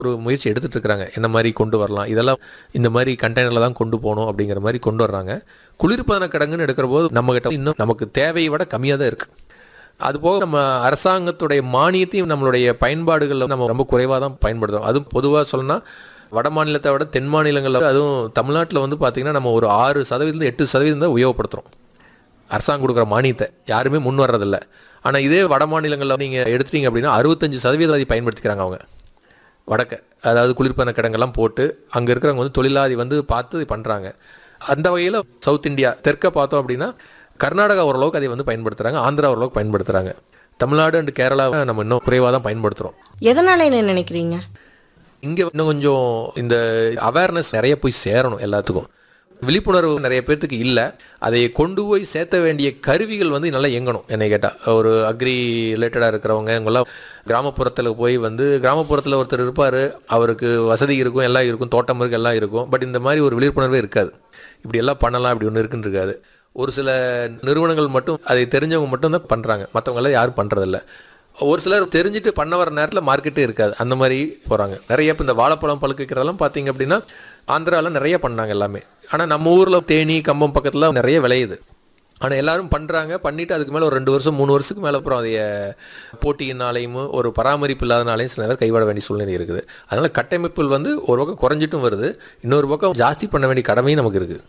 ஒரு முயற்சி எடுத்துட்டு இருக்காங்க என்ன மாதிரி கொண்டு வரலாம் இதெல்லாம் இந்த மாதிரி கண்டெய்னரில் தான் கொண்டு போகணும் அப்படிங்கிற மாதிரி கொண்டு வர்றாங்க குளிர்பதன கிடங்குன்னு எடுக்கிற போது நம்மகிட்ட இன்னும் நமக்கு தேவையை விட கம்மியாக தான் இருக்குது அதுபோக நம்ம அரசாங்கத்துடைய மானியத்தையும் நம்மளுடைய பயன்பாடுகளில் நம்ம ரொம்ப குறைவாக தான் பயன்படுத்துகிறோம் அதுவும் பொதுவாக சொல்லணும்னா வட மாநிலத்தை விட தென் மாநிலங்களில் அதுவும் தமிழ்நாட்டில் வந்து பார்த்திங்கன்னா நம்ம ஒரு ஆறு சதவீதம் எட்டு சதவீதம் தான் உபயோகப்படுத்துகிறோம் அரசாங்கம் கொடுக்குற மானியத்தை யாருமே முன் வர்றதில்ல ஆனால் இதே வட மாநிலங்களில் நீங்கள் எடுத்துட்டீங்க அப்படின்னா அறுபத்தஞ்சு சதவீதம் அதை பயன்படுத்திக்கிறாங்க அவங்க வடக்க அதாவது குளிர்பதன கிடங்கெல்லாம் போட்டு அங்கே இருக்கிறவங்க வந்து தொழிலாளி வந்து பார்த்து பண்ணுறாங்க அந்த வகையில் சவுத் இந்தியா தெற்க பார்த்தோம் அப்படின்னா கர்நாடகா ஓரளவுக்கு அதை வந்து பயன்படுத்துகிறாங்க ஆந்திரா ஓரளவுக்கு பயன்படுத்துகிறாங்க தமிழ்நாடு அண்ட் கேரளாவை நம்ம இன்னும் குறைவாக தான் பயன்படுத்துகிறோம் எதனால என்ன நினைக்கிறீங்க இங்கே இன்னும் கொஞ்சம் இந்த அவேர்னஸ் நிறைய போய் சேரணும் எல்லாத்துக்கும் விழிப்புணர்வு நிறைய பேர்த்துக்கு இல்லை அதை கொண்டு போய் சேர்த்த வேண்டிய கருவிகள் வந்து நல்லா இயங்கணும் என்னை கேட்டால் ஒரு அக்ரி ரிலேட்டடாக இருக்கிறவங்க இவங்கெல்லாம் கிராமப்புறத்தில் போய் வந்து கிராமப்புறத்தில் ஒருத்தர் இருப்பார் அவருக்கு வசதி இருக்கும் எல்லாம் இருக்கும் தோட்டம் இருக்கு எல்லாம் இருக்கும் பட் இந்த மாதிரி ஒரு விழிப்புணர்வே இருக்காது இப்படி எல்லாம் பண்ணலாம் இப்படி ஒன்று இருக்குன்னு இருக்காது ஒரு சில நிறுவனங்கள் மட்டும் அதை தெரிஞ்சவங்க மட்டும் தான் பண்ணுறாங்க மற்றவங்களாம் யாரும் பண்ணுறதில்ல ஒரு சிலர் தெரிஞ்சுட்டு பண்ண வர நேரத்தில் மார்க்கெட்டே இருக்காது அந்த மாதிரி போகிறாங்க நிறைய இப்போ இந்த வாழைப்பழம் பழுக்க வைக்கிறதெல்லாம் பார்த்தீங்க அப்படின்னா ஆந்திராவில் நிறைய பண்ணாங்க எல்லாமே ஆனால் நம்ம ஊரில் தேனி கம்பம் பக்கத்தில் நிறைய விளையுது ஆனால் எல்லாரும் பண்ணுறாங்க பண்ணிவிட்டு அதுக்கு மேலே ஒரு ரெண்டு வருஷம் மூணு வருஷத்துக்கு மேலே அப்புறம் அதைய போட்டியினாலையும் ஒரு பராமரிப்பு இல்லாதனாலையும் சில நேரம் கைவிட வேண்டிய சூழ்நிலை இருக்குது அதனால் கட்டமைப்புகள் வந்து ஒரு பக்கம் குறைஞ்சிட்டும் வருது இன்னொரு பக்கம் ஜாஸ்தி பண்ண வேண்டிய கடமையும் நமக்கு இருக்குது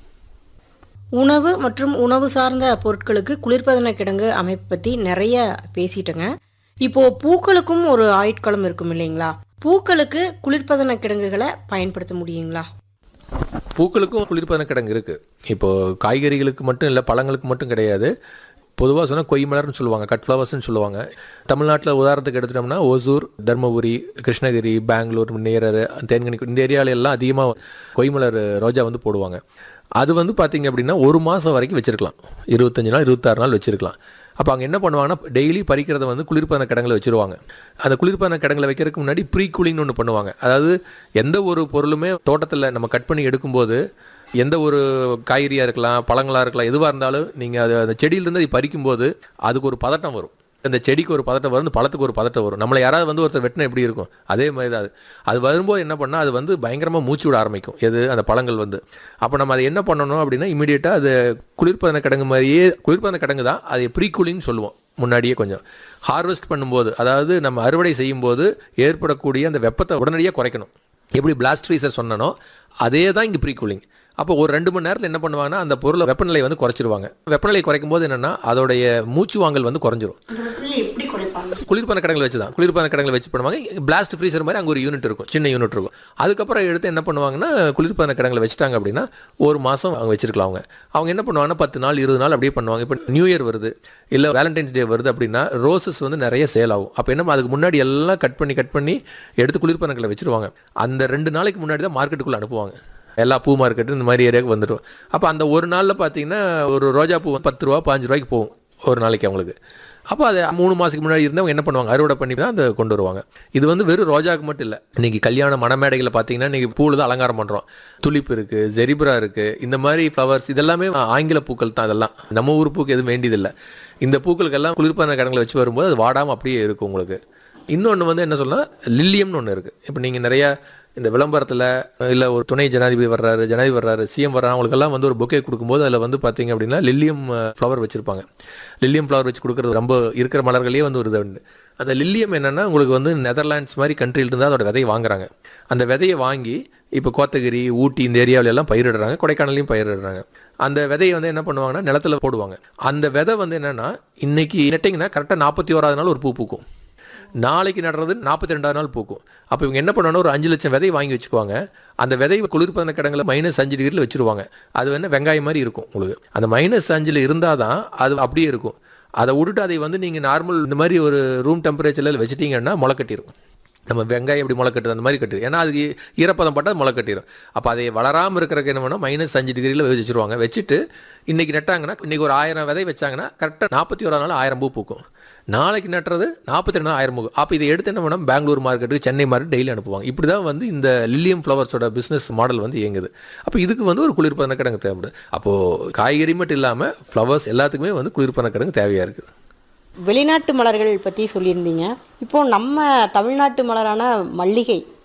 உணவு மற்றும் உணவு சார்ந்த பொருட்களுக்கு குளிர்பதன கிடங்கு அமைப்பு பற்றி நிறைய பேசிட்டேங்க இப்போ பூக்களுக்கும் ஒரு ஆயுட்காலம் இருக்கும் இல்லைங்களா பூக்களுக்கு குளிர்பதன கிடங்குகளை பயன்படுத்த முடியுங்களா பூக்களுக்கும் குளிர்பதன கிடங்கு இருக்குது இப்போது காய்கறிகளுக்கு மட்டும் இல்லை பழங்களுக்கு மட்டும் கிடையாது பொதுவாக சொன்னால் கொய் மலர்னு சொல்லுவாங்க கட் ஃப்ளவர்ஸ்னு சொல்லுவாங்க தமிழ்நாட்டில் உதாரணத்துக்கு எடுத்துட்டோம்னா ஒசூர் தர்மபுரி கிருஷ்ணகிரி பெங்களூர் நேரர் தேன்கனி இந்த ஏரியால எல்லாம் அதிகமாக கொய்மலர் ரோஜா வந்து போடுவாங்க அது வந்து பார்த்தீங்க அப்படின்னா ஒரு மாதம் வரைக்கும் வச்சுருக்கலாம் இருபத்தஞ்சு நாள் இருபத்தாறு நாள் வச்சுருக்கலாம் அப்போ அங்கே என்ன பண்ணுவாங்கன்னா டெய்லி பறிக்கிறத வந்து குளிர்பதன கிடங்குல வச்சுருவாங்க அந்த குளிர்பதன கிடங்குல வைக்கிறதுக்கு முன்னாடி ப்ரீ கூலிங்னு ஒன்று பண்ணுவாங்க அதாவது எந்த ஒரு பொருளுமே தோட்டத்தில் நம்ம கட் பண்ணி எடுக்கும்போது எந்த ஒரு காய்கறியாக இருக்கலாம் பழங்களாக இருக்கலாம் எதுவாக இருந்தாலும் நீங்கள் அது அந்த செடியிலேருந்து அதை பறிக்கும்போது அதுக்கு ஒரு பதட்டம் வரும் அந்த செடிக்கு ஒரு பதட்டம் வரும் இந்த பழத்துக்கு ஒரு பதட்டம் வரும் நம்மளை யாராவது வந்து ஒருத்தர் வெட்டினா எப்படி இருக்கும் அதே மாதிரி தான் அது அது வரும்போது என்ன பண்ணால் அது வந்து பயங்கரமாக மூச்சு விட ஆரம்பிக்கும் எது அந்த பழங்கள் வந்து அப்போ நம்ம அதை என்ன பண்ணணும் அப்படின்னா இமீடியட்டாக அது குளிர்பதன கிடங்கு மாதிரியே குளிர்பதன கிடங்கு தான் அது ப்ரீ கூலிங்னு சொல்லுவோம் முன்னாடியே கொஞ்சம் ஹார்வெஸ்ட் பண்ணும்போது அதாவது நம்ம அறுவடை செய்யும்போது ஏற்படக்கூடிய அந்த வெப்பத்தை உடனடியாக குறைக்கணும் எப்படி பிளாஸ்ட் ஃப்ரீசர் சொன்னனோ அதே தான் இங்கே ப்ரீ கூலிங் அப்போ ஒரு ரெண்டு மணி நேரத்தில் என்ன பண்ணுவாங்கன்னா அந்த பொருளை வெப்பநிலை வந்து குறைச்சிருவாங்க வெப்பநிலை குறைக்கும் போது என்னென்னா அதோடைய மூச்சு வாங்கல் வந்து குறைஞ்சிரும் எப்படி குறைப்பாங்க குளிர்பான கடங்களை வச்சு தான் குளிர்பான கடங்களை வச்சு பண்ணுவாங்க பிளாஸ்ட் ஃப்ரீசர் மாதிரி அங்கே ஒரு யூனிட் இருக்கும் சின்ன யூனிட் இருக்கும் அதுக்கப்புறம் எடுத்து என்ன பண்ணுவாங்கன்னா குளிர்பான கடங்களை வச்சுட்டாங்க அப்படின்னா ஒரு மாதம் அவங்க வச்சிருக்கலாம் அவங்க அவங்க என்ன பண்ணுவாங்கன்னா பத்து நாள் இருபது நாள் அப்படியே பண்ணுவாங்க இப்போ நியூ இயர் வருது இல்லை வேலண்டைன்ஸ் டே வருது அப்படின்னா ரோசஸ் வந்து நிறைய சேல் ஆகும் அப்போ என்ன அதுக்கு முன்னாடி எல்லாம் கட் பண்ணி கட் பண்ணி எடுத்து குளிர்பானங்களை வச்சிருவாங்க அந்த ரெண்டு நாளைக்கு முன்னாடி தான் மார்க்கெட்டுக்குள்ளே அனுப்புவாங்க எல்லா பூ மார்க்கெட்டு இந்த மாதிரி ஏரியாவுக்கு வந்துடும் அப்போ அந்த ஒரு நாளில் பார்த்தீங்கன்னா ஒரு ரோஜா பூ பத்து ரூபா பாஞ்சு ரூபாய்க்கு போகும் ஒரு நாளைக்கு அவங்களுக்கு அப்போ அது மூணு மாதத்துக்கு முன்னாடி இருந்தவங்க என்ன பண்ணுவாங்க அறுவடை பண்ணி தான் அதை கொண்டு வருவாங்க இது வந்து வெறும் ரோஜாவுக்கு மட்டும் இல்லை இன்றைக்கி கல்யாண மணமேடைகளை பார்த்தீங்கன்னா இன்றைக்கி பூவில் தான் அலங்காரம் பண்ணுறோம் துளிப்பு இருக்குது ஜெரிபரா இருக்குது இந்த மாதிரி ஃப்ளவர்ஸ் இதெல்லாமே ஆங்கில பூக்கள் தான் அதெல்லாம் நம்ம ஊர் பூக்கு எதுவும் வேண்டியதில்லை இந்த பூக்களுக்கெல்லாம் குளிர்பான கடங்களை வச்சு வரும்போது அது வாடாமல் அப்படியே இருக்கும் உங்களுக்கு இன்னொன்று வந்து என்ன சொல்லலாம் லில்லியம்னு ஒன்று இருக்குது இப்போ நீங்கள் நிறையா இந்த விளம்பரத்தில் இல்லை ஒரு துணை ஜனாதிபதி வர்றாரு ஜனாதிபதி வர்றாரு சிஎம் வர்றாரு அவங்களுக்கெல்லாம் வந்து ஒரு பொக்கே கொடுக்கும்போது அதில் வந்து பார்த்தீங்க அப்படின்னா லில்லியம் ஃப்ளவர் வச்சுருப்பாங்க லில்லியம் ஃப்ளவர் வச்சு கொடுக்குறது ரொம்ப இருக்கிற மலர்களே வந்து ஒரு இது உண்டு அந்த லில்லியம் என்னென்னா உங்களுக்கு வந்து நெதர்லாண்ட்ஸ் மாதிரி கண்ட்ரியிலிருந்து அதோட விதையை வாங்குறாங்க அந்த விதையை வாங்கி இப்போ கோத்தகிரி ஊட்டி இந்த ஏரியாவில எல்லாம் பயிரிடுறாங்க கொடைக்கானலையும் பயிரிடுறாங்க அந்த விதையை வந்து என்ன பண்ணுவாங்கன்னா நிலத்துல போடுவாங்க அந்த விதை வந்து என்னென்னா இன்னைக்கு நெட்டிங்கன்னா கரெக்டாக நாற்பத்தி ஓராது நாள் ஒரு பூ பூக்கும் நாளைக்கு நடுறது நாற்பத்தி ரெண்டாவது நாள் பூக்கும் அப்போ இவங்க என்ன பண்ணணும் ஒரு அஞ்சு லட்சம் விதை வாங்கி வச்சுக்குவாங்க அந்த விதை குளிர்பதன கிடங்குல மைனஸ் அஞ்சு டிகிரியில் வச்சுருவாங்க அது வந்து வெங்காயம் மாதிரி இருக்கும் உங்களுக்கு அந்த மைனஸ் அஞ்சில் இருந்தால் தான் அது அப்படியே இருக்கும் அதை விட்டுட்டு அதை வந்து நீங்கள் நார்மல் இந்த மாதிரி ஒரு ரூம் டெம்பரேச்சரில் வச்சுட்டீங்கன்னா முளை கட்டிடும் நம்ம வெங்காயம் எப்படி முளை கட்டுது அந்த மாதிரி கட்டுது ஏன்னா அதுக்கு ஈரப்பதம் பட்டால் முளை கட்டிடும் அப்போ அதை வளராமல் இருக்கிறதுக்கு என்ன பண்ணால் மைனஸ் அஞ்சு டிகிரியில் வச்சுருவாங்க வச்சுட்டு இன்றைக்கி நட்டாங்கன்னா இன்றைக்கி ஒரு ஆயிரம் விதை வச்சாங்கன்னா கரெக்டாக நாற்பத்தி ஓராது நாள் ஆயிரம் பூ பூக்கும் நாளைக்கு நட்டுறது நாற்பத்தி ரெண்டு ஆயிரம் பூ அப்போ இதை எடுத்து என்ன பண்ணால் பெங்களூர் மார்க்கெட்டுக்கு சென்னை மார்க்கெட் டெய்லி அனுப்புவாங்க இப்படி தான் வந்து இந்த லில்லியம் ஃப்ளவர்ஸோட பிஸ்னஸ் மாடல் வந்து இயங்குது அப்போ இதுக்கு வந்து ஒரு குளிர்பதன கிடங்கு தேவைப்படுது அப்போது காய்கறி மட்டும் இல்லாமல் ஃப்ளவர்ஸ் எல்லாத்துக்குமே வந்து குளிர்பதன கிடங்கு தேவையாக இருக்குது வெளிநாட்டு மலர்கள் பற்றி சொல்லியிருந்தீங்க இப்போ நம்ம தமிழ்நாட்டு மலரான மல்லிகை